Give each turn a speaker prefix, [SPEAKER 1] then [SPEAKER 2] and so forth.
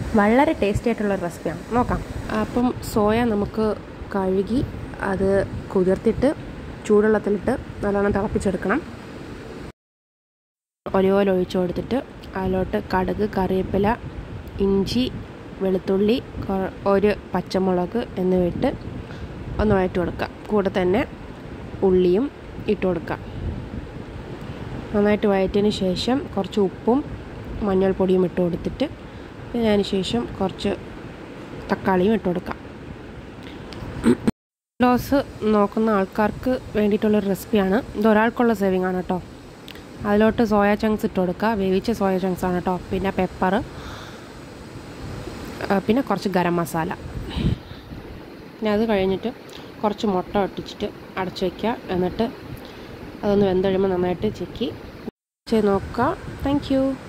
[SPEAKER 1] വളരെ ടേസ്റ്റി ആയിട്ടുള്ള റെസിപ്പിയാണ് നോക്കാം
[SPEAKER 2] അപ്പം സോയ നമുക്ക് കഴുകി അത് കുതിർത്തിട്ട് ചൂടുവെള്ളത്തിലിട്ട് നല്ലോണം തിളപ്പിച്ചെടുക്കണം ഒലിവ് ഓയിൽ ഒഴിച്ചു കൊടുത്തിട്ട് അതിലോട്ട് കടുക് കറിവേപ്പില ഇഞ്ചി വെളുത്തുള്ളി കൊ- ഒരു പച്ചമുളക് എന്നിവയിട്ട് ഒന്ന് വഴറ്റി കൊടുക്കുക കൂടെ തന്നെ ഉള്ളിയും ഇട്ട് കൊടുക്കുക നന്നായിട്ട് വഴറ്റിയതിന് ശേഷം കുറച്ച് ഉപ്പും മഞ്ഞൾപ്പൊടിയും ഇട്ട് കൊടുത്തിട്ട് പിന്നെ അതിന് ശേഷം കുറച്ച് തക്കാളിയും ഇട്ട് കൊടുക്കാം ലോസ് നോക്കുന്ന ആൾക്കാർക്ക് വേണ്ടിയിട്ടുള്ളൊരു റെസിപ്പിയാണ് ഇത് ഒരാൾക്കുള്ള സേവിങ് ആണ് കേട്ടോ അതിലോട്ട് സോയ ചങ്ക്സ് ഇട്ട് കൊടുക്കുക വേവിച്ച സോയ ചങ്ക്സ് ആണ് കേട്ടോ പിന്നെ പെപ്പർ പിന്നെ കുറച്ച് ഗരം മസാല പിന്നെ അത് കഴിഞ്ഞിട്ട് കുറച്ച് മുട്ട ഒട്ടിച്ചിട്ട് അടച്ചു വയ്ക്കുക എന്നിട്ട് അതൊന്ന് വെന്ത് കഴിയുമ്പോൾ നന്നായിട്ട് ചിക്കി ചെയ്ത് നോക്കുക താങ്ക് യു